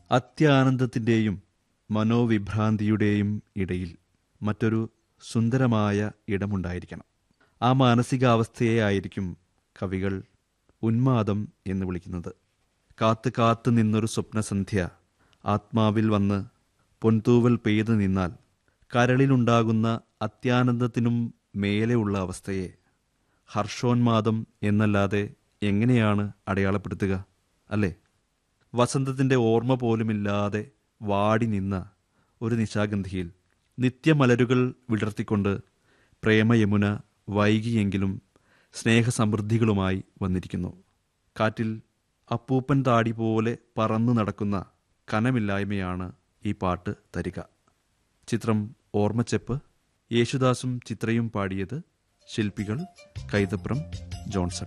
അത്യാനന്ദത്തിൻ്റെയും മനോവിഭ്രാന്തിയുടെയും ഇടയിൽ മറ്റൊരു സുന്ദരമായ ഇടമുണ്ടായിരിക്കണം ആ മാനസികാവസ്ഥയെ ആയിരിക്കും കവികൾ ഉന്മാദം എന്ന് വിളിക്കുന്നത് കാത്ത് കാത്ത് നിന്നൊരു സ്വപ്നസന്ധ്യ ആത്മാവിൽ വന്ന് പൊൻതൂവൽ പെയ്തു നിന്നാൽ കരളിലുണ്ടാകുന്ന അത്യാനന്ദത്തിനും മേലെയുള്ള അവസ്ഥയെ ഹർഷോന്മാദം എന്നല്ലാതെ എങ്ങനെയാണ് അടയാളപ്പെടുത്തുക അല്ലേ വസന്തത്തിൻ്റെ ഓർമ്മ പോലുമില്ലാതെ വാടി നിന്ന ഒരു നിശാഗന്ധിയിൽ നിത്യമലരുകൾ വിടർത്തിക്കൊണ്ട് പ്രേമയമുന വൈകിയെങ്കിലും സ്നേഹസമൃദ്ധികളുമായി വന്നിരിക്കുന്നു കാറ്റിൽ അപ്പൂപ്പൻ താടി പോലെ പറന്നു നടക്കുന്ന കനമില്ലായ്മയാണ് ഈ പാട്ട് തരിക ചിത്രം ഓർമ്മച്ചെപ്പ് യേശുദാസും ചിത്രയും പാടിയത് ശില്പികൾ കൈതപ്രം ജോൺസൺ